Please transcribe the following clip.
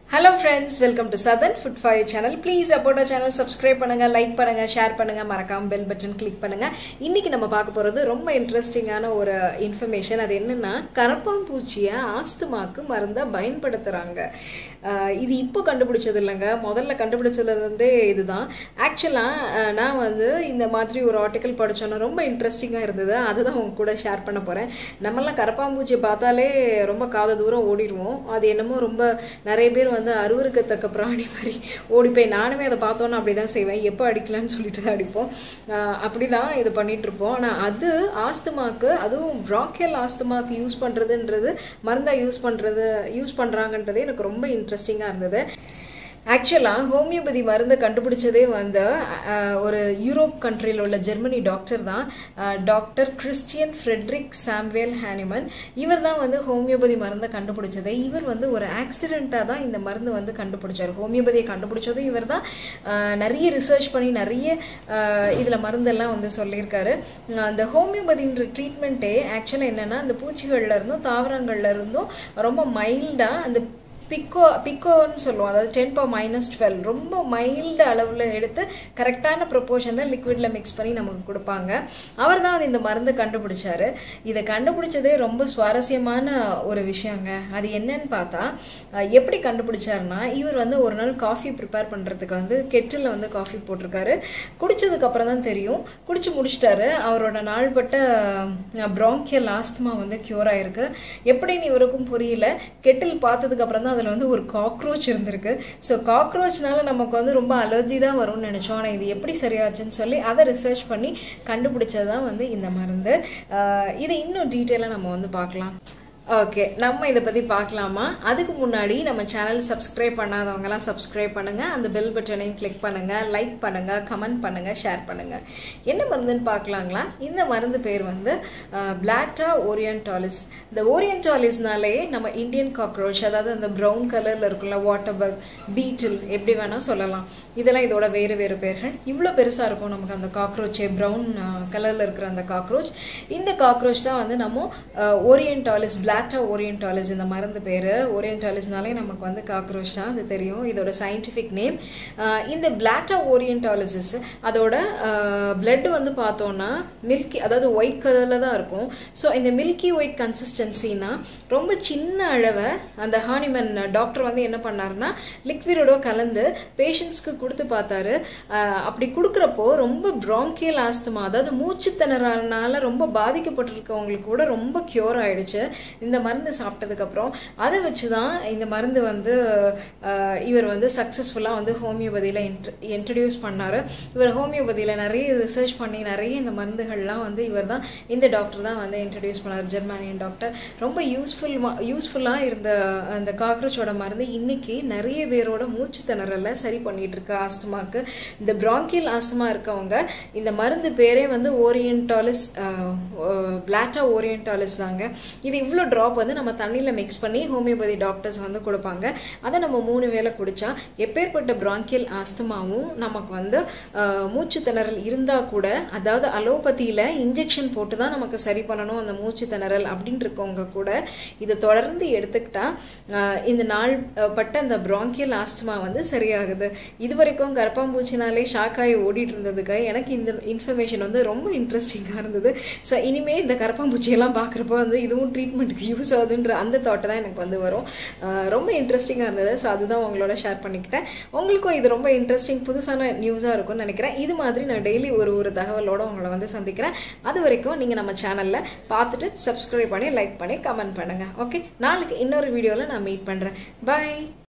hello friends welcome to southern food five channel please அப்போட channel subscribe பண்ணுங்க like பண்ணுங்க share பண்ணுங்க மறக்காம பெல் பட்டன் கிளிக் பண்ணுங்க இன்னைக்கு நம்ம பார்க்க போறது ரொம்ப இன்ட்ரெஸ்டிங்கான ஒரு இன்ஃபர்மேஷன் அது என்னன்னா கரப்பாம்பூச்சியை ஆஸ்துமாக்கு மருந்தா பயன்படுத்துறாங்க ஆஹ் இது இப்போ கண்டுபிடிச்சது இல்லைங்க முதல்ல கண்டுபிடிச்சதுல இருந்தே இதுதான் ஆக்சுவலா நான் வந்து இந்த மாதிரி ஒரு ஆர்டிக்கல் படிச்சோன்னா ரொம்ப இன்ட்ரெஸ்டிங்கா இருந்தது அதுதான் உங்க கூட ஷேர் பண்ண போறேன் நம்மெல்லாம் கரப்பாம்பூச்சியை பார்த்தாலே ரொம்ப காத தூரம் ஓடிடுவோம் அது என்னமோ ரொம்ப நிறைய பேர் வந்து அருவருக்கத்தக்க பிராணி மாதிரி ஓடி போய் நானுமே அதை பார்த்தோன்னா அப்படிதான் செய்வேன் எப்போ அடிக்கலாம்னு சொல்லிட்டு தான் அடிப்போம் ஆஹ் அப்படிதான் இது பண்ணிட்டு இருப்போம் ஆனால் அது ஆஸ்துமாக்கு அதுவும் ப்ராக்கியல் ஆஸ்துமாக்கு யூஸ் பண்றதுன்றது மருந்தா யூஸ் பண்றது யூஸ் பண்றாங்கன்றதே எனக்கு ரொம்ப இன்ட்ரெஸ்டிங்கா இருந்தது ஆக்சுவலாக ஹோமியோபதி மருந்து கண்டுபிடிச்சதே வந்து அஹ், ஒரு யூரோப் கண்ட்ரியில் உள்ள ஜெர்மனி டாக்டர் தான் doctor Christian Friedrich Samuel Hahnemann இவர் தான் வந்து ஹோமியோபதி மருந்தை கண்டுபிடிச்சது இவர் வந்து ஒரு ஆக்சிடென்ட்டாக தான் இந்த மருந்து வந்து கண்டுபிடிச்சார் ஹோமியோபதியை கண்டுபிடிச்சதும் இவர் தான் நிறைய ரிசர்ச் பண்ணி நிறைய அஹ், இதுல மருந்தெல்லாம் வந்து சொல்லியிருக்காரு அஹ், அந்த ஹோமியோபதின்ற ட்ரீட்மெண்ட்டே ஆக்சுவலாக என்னன்னா அந்த பூச்சிகள்ல இருந்தும் தாவரங்கள்ல இருந்தும் ரொம்ப மைல்டா அந்த பிக்கோ பிக்கோன்னு சொல்லுவோம் அதாவது டென் பவர் மைனஸ் டுவெல் ரொம்ப மைல்டு அளவில் எடுத்து கரெக்டான ப்ரொப்போர்ஷனில் லிக்விடில் மிக்ஸ் பண்ணி நமக்கு கொடுப்பாங்க அவர் தான் வந்து இந்த மருந்து கண்டுபிடிச்சாரு இதை கண்டுபிடிச்சதே ரொம்ப சுவாரஸ்யமான ஒரு விஷயங்க அது என்னன்னு பார்த்தா அஹ், எப்படி கண்டுபிடிச்சாருன்னா இவர் வந்து ஒரு நாள் காஃபி ப்ரிப்பேர் பண்ணுறதுக்கு வந்து கெட்டில் வந்து காஃபி போட்டிருக்காரு குடிச்சதுக்கு அப்புறம் தான் தெரியும் குடிச்சு முடிச்சிட்டாரு அவரோட நாள்பட்ட ப்ராங்கியல் ஆஸ்துமா வந்து க்யூர் ஆயிருக்கு எப்படின்னு இவருக்கும் புரியல கெட்டில் பார்த்ததுக்கு அப்புறம் தான் அதில் வந்து ஒரு காக்ரோச் இருந்திருக்கு ஸோ காக்ரோச்னால நமக்கு வந்து ரொம்ப அலர்ஜி தான் வரும்னு நினச்சோம் ஆனால் இது எப்படி சரியாச்சுன்னு சொல்லி அதை ரிசர்ச் பண்ணி கண்டுபிடிச்சது தான் வந்து இந்த மருந்து ஆஹ் இதை இன்னும் டீட்டெயிலாக நம்ம வந்து பார்க்கலாம் ஓகே நம்ம இதை பத்தி பார்க்கலாமா அதுக்கு முன்னாடி நம்ம சேனல் சப்ஸ்கிரைப் பண்ணாதவங்க எல்லாம் சப்ஸ்கிரைப் பண்ணுங்க அந்த பெல் பட்டனையும் கிளிக் பண்ணுங்க லைக் பண்ணுங்க கமெண்ட் பண்ணுங்க ஷேர் பண்ணுங்க என்ன மருந்துன்னு பார்க்கலாங்களா இந்த மருந்து பேர் வந்து பிளாட்டா ஓரியன்டாலிஸ் இந்த ஓரியன்டாலிஸ்னாலே நம்ம இந்தியன் காக்ரோச் அதாவது அந்த ப்ரௌன் கலர்ல இருக்குல்ல வாட்டர் பக் பீட்டில் எப்படி வேணா சொல்லலாம் இதெல்லாம் இதோட வேறு வேறு பேர்கள் இவ்வளோ பெருசா இருக்கும் நமக்கு அந்த காக்ரோச்சே ப்ரௌன் கலர்ல இருக்கிற அந்த காக்ரோச் இந்த காக்ரோச் தான் வந்து நம்ம ஓரியன்டாலிஸ் பிளாட்டா ஓரியன்டாலிஸ் இந்த மருந்து பேர் ஓரியன்டாலிஸ்னாலே நமக்கு வந்து காக்ரோச் தான் அது தெரியும் இதோட சயின்டிஃபிக் நேம் இந்த பிளாட்டா ஓரியன்டாலிசிஸ் அதோட பிளட் வந்து பார்த்தோம்னா மில்கி அதாவது ஒயிட் கலரில் தான் இருக்கும் ஸோ இந்த மில்கி ஒயிட் கன்சிஸ்டன்சினா ரொம்ப சின்ன அளவை அந்த ஹானிமன் டாக்டர் வந்து என்ன பண்ணாருன்னா லிக்விடோட கலந்து பேஷண்ட்ஸ்க்கு கொடுத்து பார்த்தாரு அஹ், அப்படி கொடுக்குறப்போ ரொம்ப ப்ராங்கியல் ஆஸ்துமா அதாவது மூச்சு திணறனால ரொம்ப பாதிக்கப்பட்டிருக்கவங்களுக்கு கூட ரொம்ப க்யூர் ஆயிடுச்சு இந்த மருந்து சாப்பிட்டதுக்கப்புறம் அதை வச்சு தான் இந்த மருந்து வந்து அஹ், இவர் வந்து சக்ஸஸ்ஃபுல்லாக வந்து ஹோமியோபதியில் இன்ட்ரடியூஸ் பண்ணார் இவர் ஹோமியோபதியில் நிறைய ரிசர்ச் பண்ணி நிறைய இந்த மருந்துகள்லாம் வந்து இவர் தான் இந்த டாக்டர் தான் வந்து இன்ட்ரடியூஸ் பண்ணார் ஜெர்மானியன் டாக்டர் ரொம்ப யூஸ்ஃபுல் யூஸ்ஃபுல்லாக இருந்த அந்த காக்ரோச்சோட மருந்து இன்னைக்கு நிறைய பேரோட மூச்சு திணறலை சரி பண்ணிட்டு இருக்கு ஆஸ்துமாக்கு இந்த பிராங்கியல் ஆஸ்துமா இருக்கவங்க இந்த மருந்து பேரே வந்து ஓரியன்டாலிஸ் பிளாட்டா ஓரியன்டாலிஸ் தாங்க இது இவ்வளோ ட்ராப் வந்து நம்ம தண்ணியில் மிக்ஸ் பண்ணி ஹோமியோபதி டாக்டர்ஸ் வந்து கொடுப்பாங்க அதை நம்ம மூணு வேளை குடிச்சா எப்பேற்பட்ட பிராங்கியல் ஆஸ்துமாவும் நமக்கு வந்து அஹ், மூச்சு திணறல் இருந்தால் கூட அதாவது அலோபதியில் இன்ஜெக்ஷன் போட்டு தான் நமக்கு சரி பண்ணணும் அந்த மூச்சு திணறல் அப்படின்னு இருக்கவங்க கூட இதை தொடர்ந்து எடுத்துக்கிட்டா அஹ், இந்த நாள் அஹ், பட்ட அந்த பிராங்கியல் ஆஸ்துமா வந்து சரியாகுது இது வரைக்கும் கர்ப்பாம்பூச்சினாலே ஷாக் ஆகி ஓடிட்டு இருந்ததுக்கு எனக்கு இந்த இன்ஃபர்மேஷன் வந்து ரொம்ப இன்ட்ரெஸ்டிங்காக இருந்தது ஸோ இனிமேல் இந்த கரப்பாம்பூச்சியெல்லாம் பார்க்குறப்போ வந்து இதுவும் ட்ரீட்மெண்ட்டுக்கு யூஸ் ஆகுதுன்ற அந்த தாட்டை தான் எனக்கு வந்து வரும் அஹ் ரொம்ப இன்ட்ரெஸ்டிங்காக இருந்தது ஸோ அதுதான் உங்களோட ஷேர் பண்ணிக்கிட்டேன் உங்களுக்கும் இது ரொம்ப இன்ட்ரெஸ்டிங் புதுசான நியூஸாக இருக்கும்னு நினைக்கிறேன் இது மாதிரி நான் டெய்லி ஒரு ஒரு தகவலோட உங்களை வந்து சந்திக்கிறேன் அது வரைக்கும் நீங்கள் நம்ம சேனலில் பார்த்துட்டு சப்ஸ்கிரைப் பண்ணி லைக் பண்ணி கமெண்ட் பண்ணுங்கள் ஓகே நாளைக்கு இன்னொரு வீடியோவில் நான் மீட் பண்ணுறேன் பை